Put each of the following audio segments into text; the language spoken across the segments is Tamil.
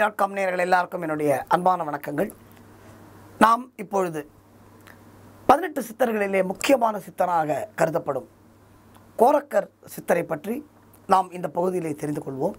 டாட் காம் நேயர்கள் எல்லாருக்கும் என்னுடைய அன்பான வணக்கங்கள் நாம் இப்பொழுது பதினெட்டு சித்தர்களிலே முக்கியமான சித்தராக கருதப்படும் கோரக்கர் சித்தரை பற்றி நாம் இந்த பகுதியிலே தெரிந்து கொள்வோம்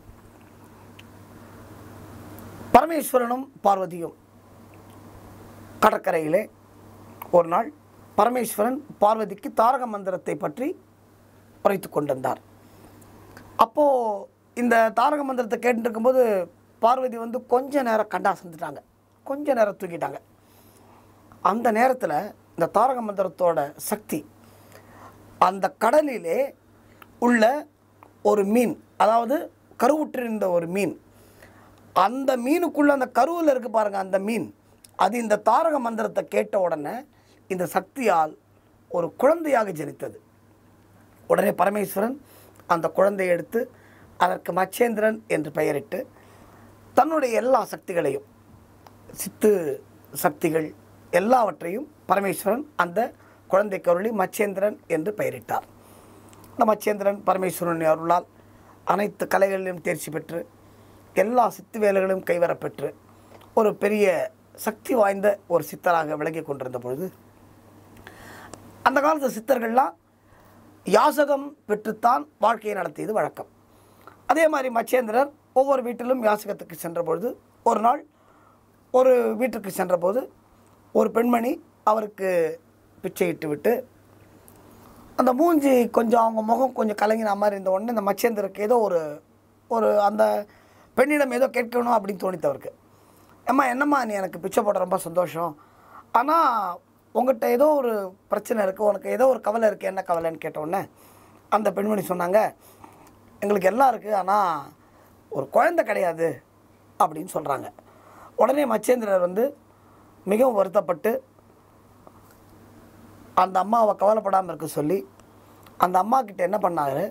பரமேஸ்வரனும் பார்வதியும் கடற்கரையிலே ஒரு நாள் பரமேஸ்வரன் பார்வதிக்கு தாரக மந்திரத்தை பற்றி உரைத்து கொண்டிருந்தார் அப்போது இந்த தாரக மந்திரத்தை கேட்டுட்டு இருக்கும்போது பார்வதி வந்து கொஞ்ச நேரம் கண்டா செஞ்சுட்டாங்க கொஞ்ச நேரம் தூக்கிட்டாங்க அந்த நேரத்தில் இந்த தாரக மந்திரத்தோட சக்தி அந்த கடலிலே உள்ள ஒரு மீன் அதாவது கருவுற்றிருந்த ஒரு மீன் அந்த மீனுக்குள்ள அந்த கருவில் இருக்கு பாருங்க அந்த மீன் அது இந்த தாரக மந்திரத்தை கேட்ட உடனே இந்த சக்தியால் ஒரு குழந்தையாக ஜனித்தது உடனே பரமேஸ்வரன் அந்த குழந்தையை எடுத்து அதற்கு மச்சேந்திரன் என்று பெயரிட்டு தன்னுடைய எல்லா சக்திகளையும் சித்து சக்திகள் எல்லாவற்றையும் பரமேஸ்வரன் அந்த குழந்தை கருளி மச்சேந்திரன் என்று பெயரிட்டார் இந்த மச்சேந்திரன் பரமேஸ்வரன் அருளால் அனைத்து கலைகளிலும் தேர்ச்சி பெற்று எல்லா சித்து வேலைகளும் கைவரப்பெற்று ஒரு பெரிய சக்தி வாய்ந்த ஒரு சித்தராக விளங்கி கொண்டிருந்த பொழுது அந்த காலத்து சித்தர்கள்லாம் யாசகம் பெற்றுத்தான் வாழ்க்கையை நடத்தியது வழக்கம் அதே மாதிரி மச்சேந்திரர் ஒவ்வொரு வீட்டிலும் யாசகத்துக்கு சென்ற பொழுது ஒரு நாள் ஒரு வீட்டுக்கு சென்றபோது ஒரு பெண்மணி அவருக்கு பிச்சையிட்டு விட்டு அந்த மூஞ்சி கொஞ்சம் அவங்க முகம் கொஞ்சம் கலங்கின மாதிரி இருந்த உடனே இந்த மச்சேந்திரருக்கு ஏதோ ஒரு ஒரு அந்த பெண்ணிடம் ஏதோ கேட்கணும் அப்படின்னு தோணித்து அவருக்கு அம்மா என்னம்மா நீ எனக்கு பிச்சை போட ரொம்ப சந்தோஷம் ஆனால் உங்கள்கிட்ட ஏதோ ஒரு பிரச்சனை இருக்குது உனக்கு ஏதோ ஒரு கவலை இருக்குது என்ன கவலைன்னு கேட்ட உடனே அந்த பெண்மணி சொன்னாங்க எங்களுக்கு எல்லாம் இருக்குது ஆனால் ஒரு குழந்தை கிடையாது அப்படின்னு சொல்கிறாங்க உடனே மச்சேந்திரர் வந்து மிகவும் வருத்தப்பட்டு அந்த அம்மாவை கவலைப்படாமல் இருக்க சொல்லி அந்த அம்மா கிட்ட என்ன பண்ணாரு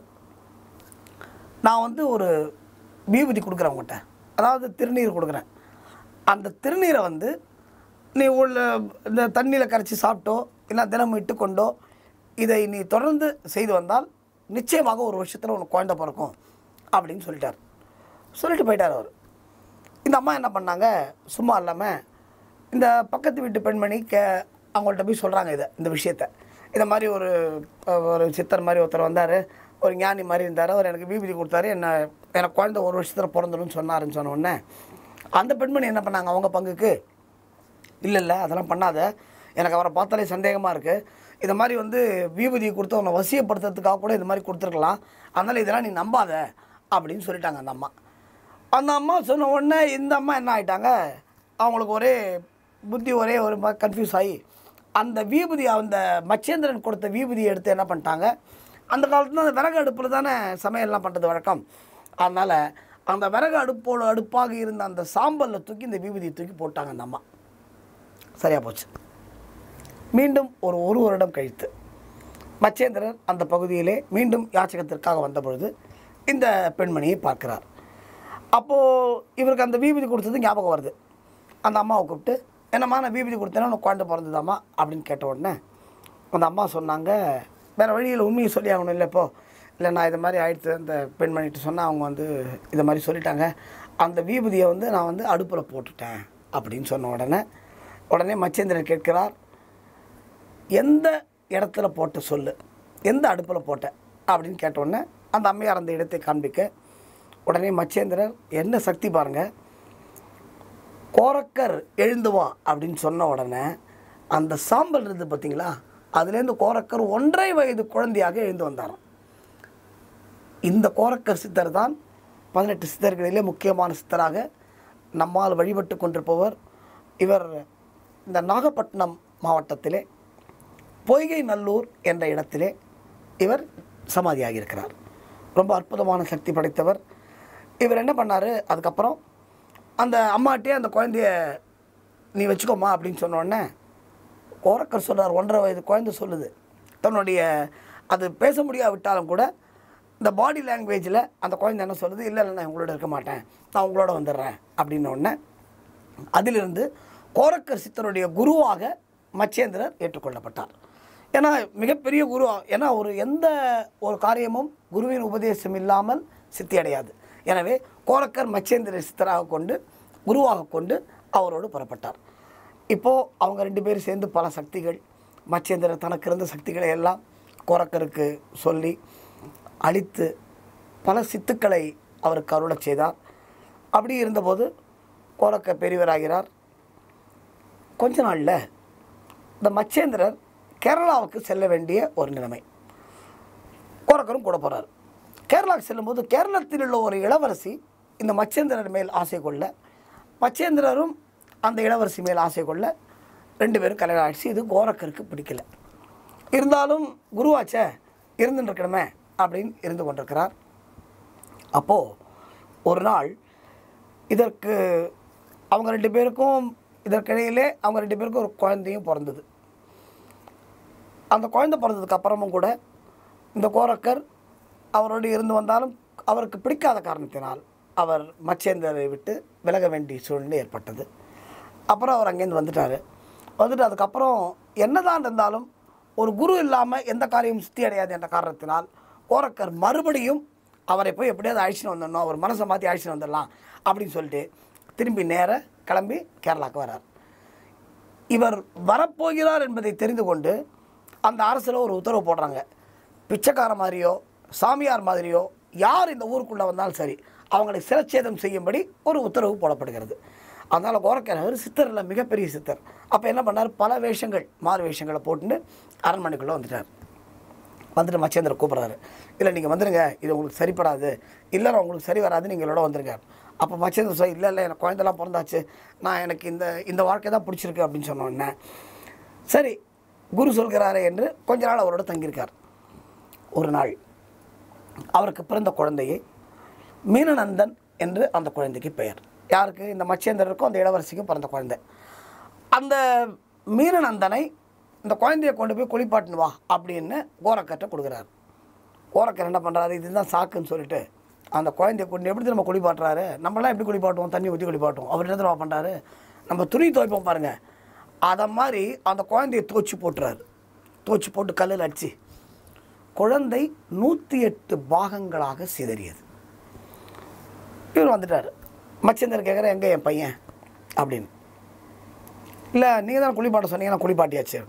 நான் வந்து ஒரு விபூதி கொடுக்குறேன் உங்கள்கிட்ட அதாவது திருநீர் கொடுக்குறேன் அந்த திருநீரை வந்து நீ உள்ள இந்த தண்ணியில் கரைச்சி சாப்பிட்டோ இல்லை தினமும் இட்டுக்கொண்டோ இதை நீ தொடர்ந்து செய்து வந்தால் நிச்சயமாக ஒரு வருஷத்தில் உனக்கு குழந்தை பிறக்கும் அப்படின்னு சொல்லிட்டார் சொல்லிட்டு போயிட்டார் அவர் இந்த அம்மா என்ன பண்ணாங்க சும்மா இல்லாமல் இந்த பக்கத்து வீட்டு பெண்மணி கே அவங்கள்ட்ட போய் சொல்கிறாங்க இதை இந்த விஷயத்த இந்த மாதிரி ஒரு அஹ், ஒரு சித்தர் மாதிரி ஒருத்தர் வந்தார் ஒரு ஞானி மாதிரி இருந்தார் அவர் எனக்கு விபூதி கொடுத்தாரு என்ன எனக்கு குழந்தை ஒரு வருஷத்தில் பிறந்துடும் சொன்னாருன்னு சொன்ன உடனே அந்த பெண்மணி என்ன பண்ணாங்க அவங்க பங்குக்கு இல்லை இல்லை அதெல்லாம் பண்ணாத எனக்கு அவரை பார்த்தாலே சந்தேகமாக இருக்குது இந்த மாதிரி வந்து விபூதி கொடுத்து அவனை வசியப்படுத்துறதுக்காக கூட இந்த மாதிரி கொடுத்துருக்கலாம் அதனால் இதெல்லாம் நீ நம்பாத அப்படின்னு சொல்லிட்டாங்க அந்த அம்மா அந்த அம்மா சொன்ன உடனே இந்த அம்மா என்ன ஆயிட்டாங்க அவங்களுக்கு ஒரே புத்தி ஒரே ஒரு கன்ஃபியூஸ் ஆகி அந்த விபூதி அந்த மச்சேந்திரன் கொடுத்த விபூதியை எடுத்து என்ன பண்ணிட்டாங்க அந்த காலத்துல அந்த விறகு அடுப்பில் தானே சமையல்லாம் பண்ணுறது வழக்கம் அதனால் அந்த விறகு அடுப்போடு அடுப்பாக இருந்த அந்த சாம்பலில் தூக்கி இந்த விபூதியை தூக்கி போட்டாங்க அந்த அம்மா சரியாக போச்சு மீண்டும் ஒரு ஒரு வருடம் கழித்து மச்சேந்திரன் அந்த பகுதியிலே மீண்டும் யாச்சகத்திற்காக வந்த பொழுது இந்த பெண்மணியை பார்க்கிறார் அப்போது இவருக்கு அந்த விபூதி கொடுத்தது ஞாபகம் வருது அந்த அம்மாவை கூப்பிட்டு என்னம்மா நான் விபூதி கொடுத்தேன்னா உனக்கு குழந்தை பிறந்ததாம்மா அப்படின்னு கேட்ட உடனே அந்த அம்மா சொன்னாங்க வேறு வழியில் உண்மையை சொல்லி ஆகணும் இல்லை இப்போ இல்லை நான் இது மாதிரி ஆயிடுத்து அந்த பெண்மணிட்டு சொன்னால் அவங்க வந்து இதை மாதிரி சொல்லிட்டாங்க அந்த விபூதியை வந்து நான் வந்து அடுப்பில் போட்டுட்டேன் அப்படின்னு சொன்ன உடனே உடனே மச்சேந்திரன் கேட்கிறார் எந்த இடத்துல போட்ட சொல்லு எந்த அடுப்பில் போட்ட அப்படின்னு கேட்ட உடனே அந்த அம்மையார் அந்த இடத்தை காண்பிக்க உடனே மச்சேந்திரர் என்ன சக்தி பாருங்க கோரக்கர் எழுந்து வா அப்படின்னு சொன்ன உடனே அந்த சாம்பல் இருந்து பார்த்தீங்களா அதுலேருந்து கோரக்கர் ஒன்றரை வயது குழந்தையாக எழுந்து வந்தாராம் இந்த கோரக்கர் சித்தர் தான் பதினெட்டு சித்தர்களிலே முக்கியமான சித்தராக நம்மால் வழிபட்டு கொண்டிருப்பவர் இவர் இந்த நாகப்பட்டினம் மாவட்டத்திலே பொய்கை நல்லூர் என்ற இடத்திலே இவர் சமாதியாகி இருக்கிறார் ரொம்ப அற்புதமான சக்தி படைத்தவர் இவர் என்ன பண்ணார் அதுக்கப்புறம் அந்த அம்மாட்டே அந்த குழந்தைய நீ வச்சுக்கோமா அப்படின்னு சொன்ன உடனே கோரக்கர் சொல்றார் ஒன்றரை வயது குழந்தை சொல்லுது தன்னுடைய அது பேச முடியாவிட்டாலும் கூட இந்த பாடி லாங்குவேஜில் அந்த குழந்தை என்ன சொல்லுது இல்லை இல்லை நான் உங்களோட இருக்க மாட்டேன் நான் உங்களோட வந்துடுறேன் அப்படின்ன உடனே அதிலிருந்து கோரக்கர் சித்தருடைய குருவாக மச்சேந்திரர் ஏற்றுக்கொள்ளப்பட்டார் ஏன்னா மிகப்பெரிய குரு ஏன்னா ஒரு எந்த ஒரு காரியமும் குருவின் உபதேசம் இல்லாமல் சித்தி அடையாது எனவே கோரக்கர் மச்சேந்திர சித்தராக கொண்டு குருவாக கொண்டு அவரோடு புறப்பட்டார் இப்போது அவங்க ரெண்டு பேரும் சேர்ந்து பல சக்திகள் மச்சேந்திரர் தனக்கு இருந்த சக்திகளை எல்லாம் கோரக்கருக்கு சொல்லி அழித்து பல சித்துக்களை அவருக்கு அருளச் செய்தார் அப்படி இருந்தபோது கோரக்கர் பெரியவராகிறார் கொஞ்ச நாளில் இந்த மச்சேந்திரர் கேரளாவுக்கு செல்ல வேண்டிய ஒரு நிலைமை கோரக்கரும் கூட போகிறார் கேரளாவுக்கு செல்லும்போது கேரளத்தில் உள்ள ஒரு இளவரசி இந்த மச்சேந்திரர் மேல் ஆசை கொள்ள மச்சேந்திரரும் அந்த இளவரசி மேல் ஆசை கொள்ள ரெண்டு பேரும் கல்யாணம் ஆயிடுச்சு இது கோரக்கருக்கு பிடிக்கல இருந்தாலும் குருவாச்சே இருந்துட்டு இருக்கணுமே அப்படின்னு இருந்து கொண்டிருக்கிறார் அப்போது ஒரு நாள் இதற்கு அவங்க ரெண்டு பேருக்கும் இதற்கிடையிலே அவங்க ரெண்டு பேருக்கும் ஒரு குழந்தையும் பிறந்தது அந்த குழந்தை பிறந்ததுக்கு அப்புறமும் கூட இந்த கோரக்கர் அவரோடு இருந்து வந்தாலும் அவருக்கு பிடிக்காத காரணத்தினால் அவர் மச்சேந்தரை விட்டு விலக வேண்டிய சூழ்நிலை ஏற்பட்டது அப்புறம் அவர் அங்கேருந்து வந்துட்டார் வந்துட்டு அதுக்கப்புறம் என்னதான் இருந்தாலும் ஒரு குரு இல்லாமல் எந்த காரியமும் சித்தி அடையாது என்ற காரணத்தினால் கோரக்கர் மறுபடியும் அவரை போய் எப்படியாவது அழைச்சிட்டு வந்துடணும் அவர் மனசை மாற்றி அழைச்சிட்டு வந்துடலாம் அப்படின்னு சொல்லிட்டு திரும்பி நேர கிளம்பி கேரளாவுக்கு வரார் இவர் வரப்போகிறார் என்பதை தெரிந்து கொண்டு அந்த அரசில் ஒரு உத்தரவு போடுறாங்க பிச்சைக்கார மாதிரியோ சாமியார் மாதிரியோ யார் இந்த ஊருக்குள்ளே வந்தாலும் சரி அவங்களை சிரச்சேதம் செய்யும்படி ஒரு உத்தரவு போடப்படுகிறது அதனால் கோரக்கர் சித்தர் இல்லை மிகப்பெரிய சித்தர் அப்போ என்ன பண்ணார் பல வேஷங்கள் மாறு வேஷங்களை போட்டுட்டு அரண்மனைக்குள்ளே வந்துட்டார் வந்துட்டு மச்சேந்திரர் கூப்பிட்றாரு இல்லை நீங்கள் வந்துடுங்க இது உங்களுக்கு சரிப்படாது இல்லை உங்களுக்கு சரி வராது நீங்கள் இதோட வந்துருங்க அப்போ மச்சேந்திரர் சொல்லி இல்லை இல்லை எனக்கு குழந்தைலாம் பிறந்தாச்சு நான் எனக்கு இந்த இந்த வாழ்க்கை தான் பிடிச்சிருக்கு அப்படின்னு சொன்ன உடனே சரி குரு சொல்கிறாரே என்று கொஞ்ச நாள் அவரோட தங்கியிருக்கார் ஒரு நாள் அவருக்கு பிறந்த குழந்தையை மீனநந்தன் என்று அந்த குழந்தைக்கு பெயர் யாருக்கு இந்த மச்சேந்திரருக்கும் அந்த இளவரசிக்கும் பிறந்த குழந்தை அந்த மீனநந்தனை இந்த குழந்தைய கொண்டு போய் குளிப்பாட்டுன்னு வா அப்படின்னு கோரக்கர்ட்ட கொடுக்குறாரு கோரக்கர் என்ன பண்ணுறாரு இதுதான் சாக்குன்னு சொல்லிட்டு அந்த குழந்தைய கொண்டு எப்படி நம்ம குளிப்பாட்டுறாரு நம்மளாம் எப்படி குளிப்பாட்டுவோம் தண்ணி ஊற்றி குளிப்பாட்டுவோம் அவர் என்ன தெரியுமா பண்ணுறாரு நம்ம துணி துவைப்போம் பாருங்கள் அதை மாதிரி அந்த குழந்தைய துவச்சி போட்டுறாரு துவச்சி போட்டு கல்லில் அடிச்சு குழந்தை நூற்றி எட்டு பாகங்களாக சிதறியது இவர் வந்துட்டார் மச்சேந்தர் கேட்குற எங்கே என் பையன் அப்படின்னு இல்லை நீங்கள் தான் குளிப்பாட்ட சொன்னீங்க நான் குளிப்பாட்டியாச்சு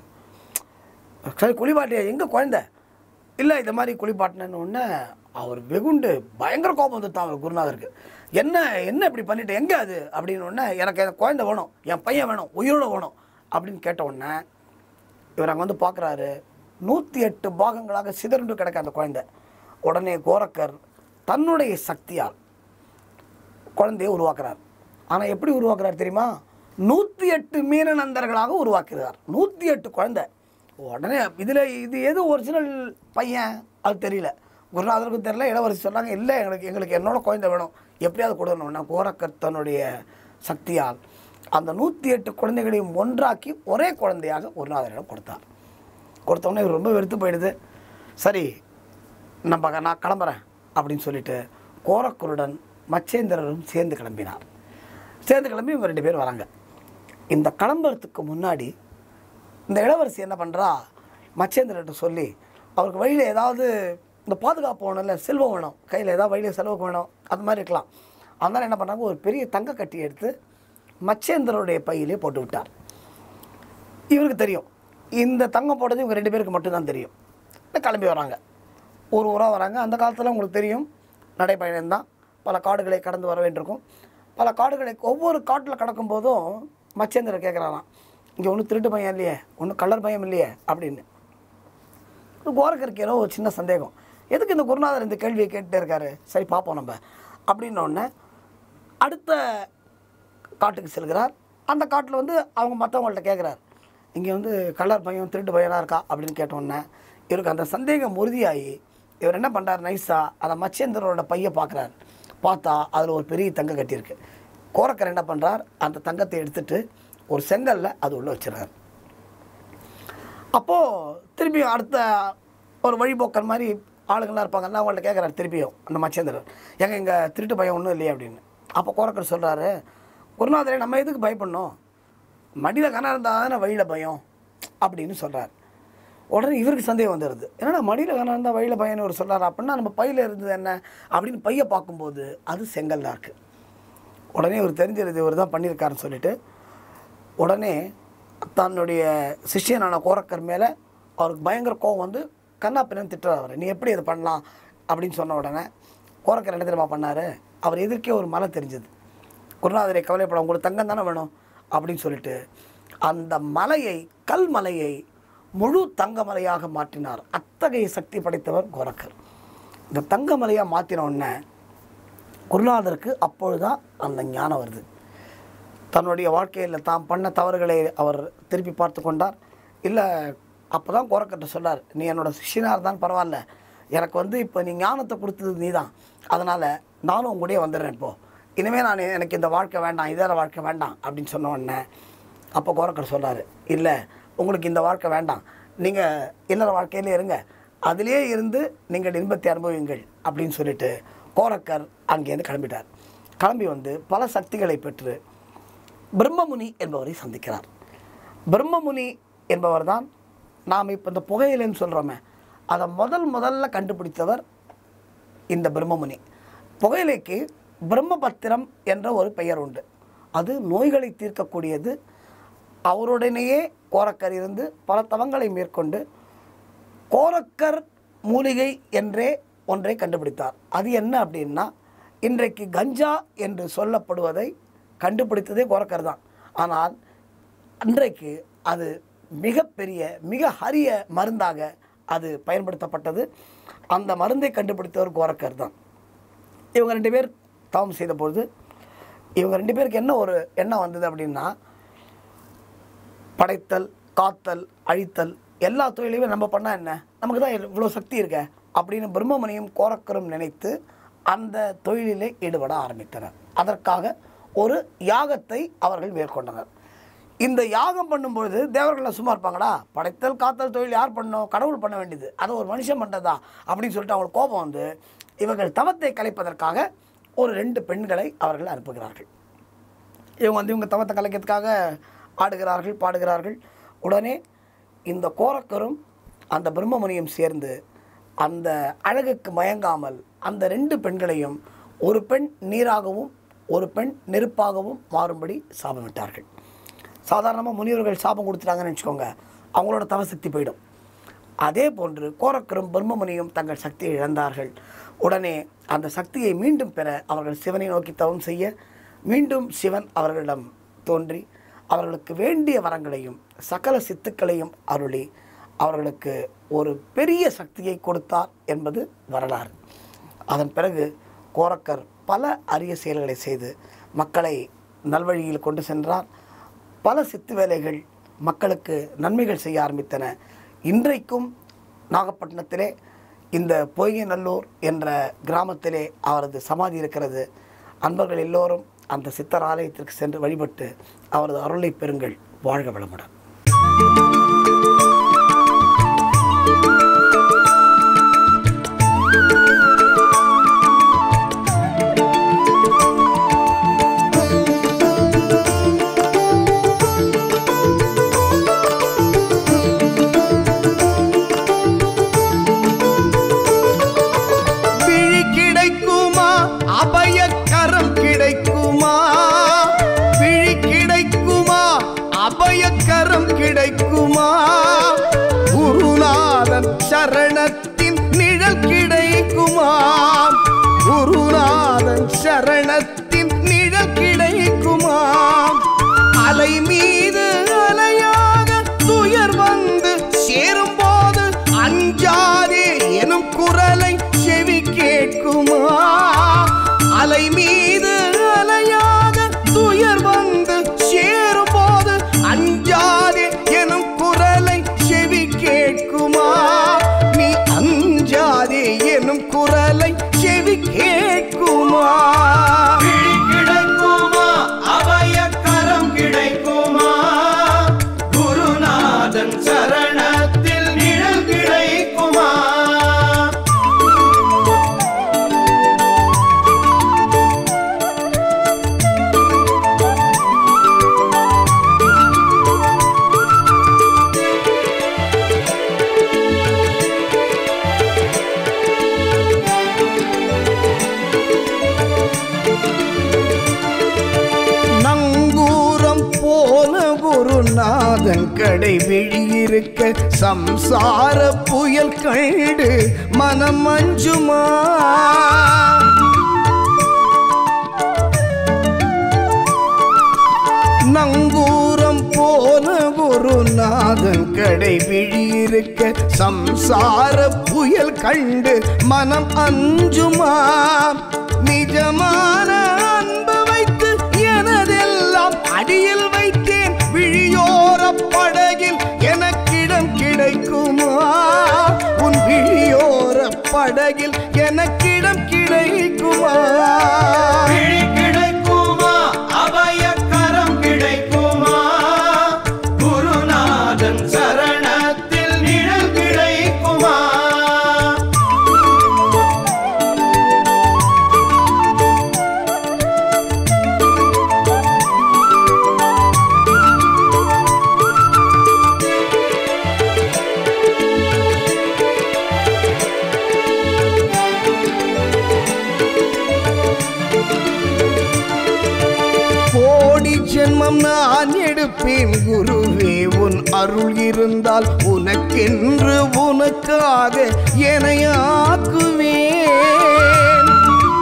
சரி குளிப்பாட்டியா எங்கே குழந்தை இல்லை இந்த மாதிரி குளிப்பாட்டினேன்னு உடனே அவர் வெகுண்டு பயங்கர கோபம் வந்துட்டான் அவர் குருநாதருக்கு என்ன என்ன இப்படி பண்ணிட்டு எங்கே அது அப்படின்னு உடனே எனக்கு என் குழந்தை வேணும் என் பையன் வேணும் உயிரோட வேணும் அப்படின்னு கேட்ட உடனே இவர் அங்கே வந்து பார்க்குறாரு நூற்றி எட்டு பாகங்களாக சிதறுண்டு கிடக்க அந்த குழந்தை உடனே கோரக்கர் தன்னுடைய சக்தியால் குழந்தையை உருவாக்குறார் ஆனால் எப்படி உருவாக்குறார் தெரியுமா நூற்றி எட்டு மீனநந்தர்களாக உருவாக்குறார் நூற்றி எட்டு குழந்தை உடனே இதில் இது எது ஒரிஜினல் பையன் அது தெரியல குருநாதருக்கும் தெரியல இளவரசி சொன்னாங்க இல்லை எங்களுக்கு எங்களுக்கு என்னோட குழந்தை வேணும் எப்படியாவது கொடுக்கணும்னா கோரக்கர் தன்னுடைய சக்தியால் அந்த நூற்றி எட்டு குழந்தைகளையும் ஒன்றாக்கி ஒரே குழந்தையாக குருநாதரிடம் கொடுத்தார் கொடுத்தோடனே இவர் ரொம்ப வெறுத்து போயிடுது சரி நம்ம நான் கிளம்புறேன் அப்படின்னு சொல்லிட்டு கோரக்கருடன் மச்சேந்திரரும் சேர்ந்து கிளம்பினார் சேர்ந்து கிளம்பி இவங்க ரெண்டு பேர் வராங்க இந்த கிளம்புறதுக்கு முன்னாடி இந்த இளவரசி என்ன பண்ணுறா மச்சேந்திரன்ட்ட சொல்லி அவருக்கு வழியில் ஏதாவது இந்த பாதுகாப்பு வேணும்ல செல்வம் வேணும் கையில் ஏதாவது வழியில் செலவுக்கு வேணும் அது மாதிரி இருக்கலாம் அதனால் என்ன பண்ணாங்க ஒரு பெரிய தங்க கட்டி எடுத்து மச்சேந்திரனுடைய பையிலே போட்டு விட்டார் இவருக்கு தெரியும் இந்த தங்கம் போட்டது இவங்க ரெண்டு பேருக்கு மட்டும்தான் தெரியும் கிளம்பி வராங்க ஒரு ஊராக வராங்க அந்த காலத்தில் உங்களுக்கு தெரியும் நடைப்பயணம் தான் பல காடுகளை கடந்து வர வேண்டியிருக்கும் பல காடுகளை ஒவ்வொரு காட்டில் கடக்கும் போதும் மச்சேந்திரர் கேட்குறாராம் இங்கே ஒன்றும் திருட்டு பையன் இல்லையே ஒன்றும் கலர் பையன் இல்லையே அப்படின்னு கோரக்கருக்கு ஏதோ ஒரு சின்ன சந்தேகம் எதுக்கு இந்த குருநாதர் இந்த கேள்வியை கேட்டுட்டே இருக்காரு சரி பார்ப்போம் நம்ம அப்படின்ன உடனே அடுத்த காட்டுக்கு செல்கிறார் அந்த காட்டில் வந்து அவங்க மற்றவங்கள்ட்ட கேட்குறாரு இங்கே வந்து கலர் பையன் திருட்டு பையனாக இருக்கா அப்படின்னு கேட்டோன்னே இவருக்கு அந்த சந்தேகம் உறுதியாகி இவர் என்ன பண்ணுறாரு நைஸாக அந்த மச்சேந்திரரோட பையை பார்க்குறாரு பார்த்தா அதில் ஒரு பெரிய தங்கம் கட்டியிருக்கு கோரக்கர் என்ன பண்ணுறார் அந்த தங்கத்தை எடுத்துட்டு ஒரு செங்கல்ல அது உள்ளே வச்சிடறாரு அப்போது திருப்பி அடுத்த ஒரு வழிபோக்கர் மாதிரி ஆளுங்கள்லாம் இருப்பாங்கல்ல அவங்கள்ட்ட கேட்குறாரு திருப்பியும் அந்த மச்சேந்திரர் எங்க இங்கே திருட்டு பயம் ஒன்றும் இல்லையே அப்படின்னு அப்போ கோரக்கர் சொல்கிறாரு குருநாதரே நம்ம எதுக்கு பயப்படணும் மடியில் கணம் இருந்தால் தானே வழியில் பயம் அப்படின்னு சொல்கிறார் உடனே இவருக்கு சந்தேகம் வந்துடுது என்னடா மடியில் கணம் இருந்தால் வழியில் பயம்னு ஒரு சொல்கிறார் அப்படின்னா நம்ம பையில் இருந்தது என்ன அப்படின்னு பையை பார்க்கும்போது அது செங்கல் தான் இருக்குது உடனே இவர் தெரிஞ்சது இவர் தான் பண்ணியிருக்காருன்னு சொல்லிட்டு உடனே தன்னுடைய சிஷ்யனான கோரக்கர் மேலே அவருக்கு பயங்கர கோவம் வந்து கண்ணா பின்னு திட்டுறாரு அவரை நீ எப்படி இதை பண்ணலாம் அப்படின்னு சொன்ன உடனே கோரக்கர் என்ன தெரியுமா பண்ணார் அவர் எதிர்க்கே ஒரு மலை தெரிஞ்சது குருநாதரை கவலைப்பட உங்களுக்கு தங்கம் தானே வேணும் அப்படின்னு சொல்லிட்டு அந்த மலையை கல் மலையை முழு தங்க மலையாக மாற்றினார் அத்தகைய சக்தி படைத்தவர் கோரக்கர் இந்த தங்க மலையாக மாற்றின உடனே குருநாதருக்கு அப்பொழுதுதான் அந்த ஞானம் வருது தன்னுடைய வாழ்க்கையில் தாம் பண்ண தவறுகளை அவர் திருப்பி பார்த்து கொண்டார் இல்லை அப்போ தான் கோரக்கட்ட சொன்னார் நீ என்னோட சிஷ்யனாக இருந்தாலும் பரவாயில்ல எனக்கு வந்து இப்போ நீ ஞானத்தை கொடுத்தது நீ தான் அதனால் நானும் உங்களுடைய வந்துடுறேன் இப்போ இனிமேல் நான் எனக்கு இந்த வாழ்க்கை வேண்டாம் இதர வாழ்க்கை வேண்டாம் அப்படின்னு சொன்ன உடனே அப்போ கோரக்கர் சொல்றாரு இல்லை உங்களுக்கு இந்த வாழ்க்கை வேண்டாம் நீங்கள் இல்லற வாழ்க்கையிலே இருங்க அதிலே இருந்து நீங்கள் இன்பத்தை அனுபவியுங்கள் அப்படின்னு சொல்லிட்டு கோரக்கர் அங்கேருந்து கிளம்பிட்டார் கிளம்பி வந்து பல சக்திகளை பெற்று பிரம்மமுனி என்பவரை சந்திக்கிறார் பிரம்மமுனி என்பவர் தான் நாம் இப்போ இந்த புகையிலைன்னு சொல்கிறோமே அதை முதல் முதல்ல கண்டுபிடித்தவர் இந்த பிரம்மமுனி புகையிலைக்கு பிரம்மபத்திரம் என்ற ஒரு பெயர் உண்டு அது நோய்களை தீர்க்கக்கூடியது அவருடனேயே கோரக்கர் இருந்து பல தவங்களை மேற்கொண்டு கோரக்கர் மூலிகை என்றே ஒன்றை கண்டுபிடித்தார் அது என்ன அப்படின்னா இன்றைக்கு கஞ்சா என்று சொல்லப்படுவதை கண்டுபிடித்ததே கோரக்கர் தான் ஆனால் அன்றைக்கு அது மிகப்பெரிய மிக அரிய மருந்தாக அது பயன்படுத்தப்பட்டது அந்த மருந்தை கண்டுபிடித்தவர் கோரக்கர் தான் இவங்க ரெண்டு பேர் தவம் செய்த பொழுது இவங்க ரெண்டு பேருக்கு என்ன ஒரு எண்ணம் வந்தது அப்படின்னா படைத்தல் காத்தல் அழித்தல் எல்லா தொழிலையுமே நம்ம பண்ணால் என்ன நமக்கு தான் இவ்வளோ சக்தி இருக்க அப்படின்னு பிரம்மமணியும் கோரக்கரும் நினைத்து அந்த தொழிலிலே ஈடுபட ஆரம்பித்தனர் அதற்காக ஒரு யாகத்தை அவர்கள் மேற்கொண்டனர் இந்த யாகம் பண்ணும்பொழுது தேவர்கள்லாம் சும்மா இருப்பாங்களா படைத்தல் காத்தல் தொழில் யார் பண்ணணும் கடவுள் பண்ண வேண்டியது அதை ஒரு மனுஷன் பண்ணுறதா அப்படின்னு சொல்லிட்டு அவங்களுக்கு கோபம் வந்து இவர்கள் தவத்தை கலைப்பதற்காக ஒரு ரெண்டு பெண்களை அவர்கள் அனுப்புகிறார்கள் இவங்க வந்து இவங்க தவத்தை கலைக்கிறதுக்காக ஆடுகிறார்கள் பாடுகிறார்கள் உடனே இந்த கோரக்கரும் அந்த பிரம்மமுனியும் சேர்ந்து அந்த அழகுக்கு மயங்காமல் அந்த ரெண்டு பெண்களையும் ஒரு பெண் நீராகவும் ஒரு பெண் நெருப்பாகவும் மாறும்படி சாபமிட்டார்கள் சாதாரணமாக முனிவர்கள் சாபம் கொடுத்துட்டாங்கன்னு வச்சுக்கோங்க அவங்களோட தவசக்தி போயிடும் அதே போன்று கோரக்கரும் பிரம்மமுனியும் தங்கள் சக்தியை இழந்தார்கள் உடனே அந்த சக்தியை மீண்டும் பெற அவர்கள் சிவனை நோக்கி தவம் செய்ய மீண்டும் சிவன் அவர்களிடம் தோன்றி அவர்களுக்கு வேண்டிய வரங்களையும் சகல சித்துக்களையும் அருளி அவர்களுக்கு ஒரு பெரிய சக்தியை கொடுத்தார் என்பது வரலாறு அதன் பிறகு கோரக்கர் பல அரிய செயல்களை செய்து மக்களை நல்வழியில் கொண்டு சென்றார் பல சித்து வேலைகள் மக்களுக்கு நன்மைகள் செய்ய ஆரம்பித்தன இன்றைக்கும் நாகப்பட்டினத்திலே இந்த பொய்யநல்லூர் என்ற கிராமத்திலே அவரது சமாதி இருக்கிறது அன்பர்கள் எல்லோரும் அந்த சித்தர் ஆலயத்திற்கு சென்று வழிபட்டு அவரது அருளை பெறுங்கள் வாழ்க வளமுடன் விழி கிடைக்குமா அபயக்கரம் கிடைக்குமா விழி கிடைக்குமா அபயக்கரம் கிடைக்குமா குருநாதன் சரணத்தின் நிழல் கிடைக்குமா குருநாதன் சரணத்தின் நிழல் கிடைக்குமா அலை மீது அலையாக துயர் வந்து சேரும்போது அஞ்சாதே எனும் குரலை செவி கேட்குமா அலை மீது அலையாக துயர் வந்து சேரும்போது அஞ்சாதே எனும் குரலை செவி கேட்குமா நீ அஞ்சாதே எனும் குரலை செவி கேட்குமா விழி கிடைக்குமா அபயக்கரம் கிடைக்குமா கடை விழியிருக்க சம்சார புயல் கண்டு மனம் அஞ்சுமா நங்கூரம் போல குருநாதன் கடை விழியிருக்க சம்சார புயல் கண்டு மனம் அஞ்சுமா நிஜமான அன்பு வைத்து எனதெல்லாம் அடியில் வைத்தேன் விழியோர படகில் எனக்கிடம் கிடைக்குமா உன் விழியோர படகில் எனக்கிடம் கிடைக்குமா விழி கிடைக்குமா அபயக்கரம் கிடைக்குமா குருநாதன் சரணத்தில் நிழல் கிடைக்குமா கோடி ஜென்மம் நான் எடுப்பேன் குருவே உன் அருள் இருந்தால் உனக்கென்று உனக்காக எனையாக்குவேன்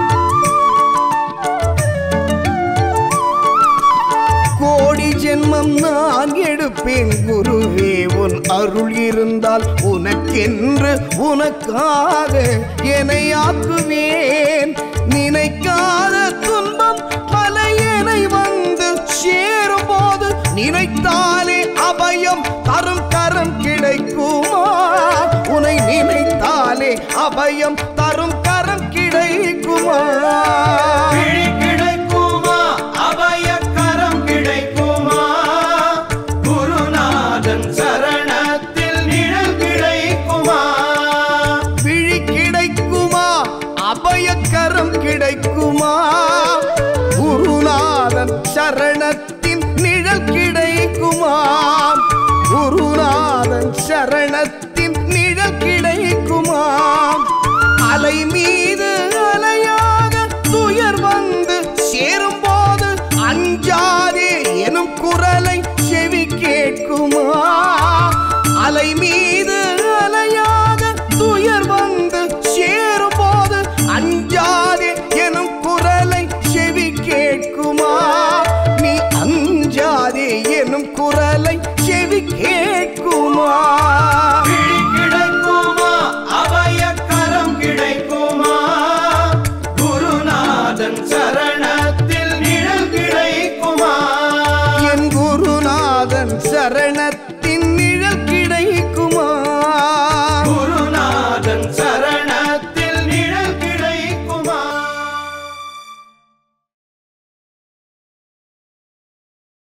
கோடி ஜென்மம் நான் எடுப்பேன் குருவே உன் அருள் இருந்தால் உனக்கென்று உனக்காக எனையாக்குவேன் நினைக்காத துன்பம் பல எனை வந்து சேரும் போது நினைத்தாலே அபயம் தரும் கரம் கிடைக்குமா உனை நினைத்தாலே அபயம் தரும் கரம் கிடைக்குமா விழி கிடைக்குமா அபயக்கரம் கிடைக்குமா குருநாதன் சரணத்தில் நிழல் கிடைக்குமா விழி கிடைக்குமா அபயக்கரம் கிடைக்குமா குருநாதன் சரணத்தின் நிழல் கிடைக்குமா குருநாதன் சரணத்தின் நிழல் கிடைக்குமா அலை மீது அலையாக துயர் வந்து சேரும் போது அஞ்சாதே எனும் குரலை செவி கேட்குமா அலை மீது அலையாக துயர் வந்து சேரும் போது அஞ்சாதே எனும் குரலை செவி கேட்குமா நீ அஞ்சாதே எனும் குரலை செவி கேட்குமா விழி கிடைக்குமா அபயக்கரம் கிடைக்குமா குருநாதன் சரண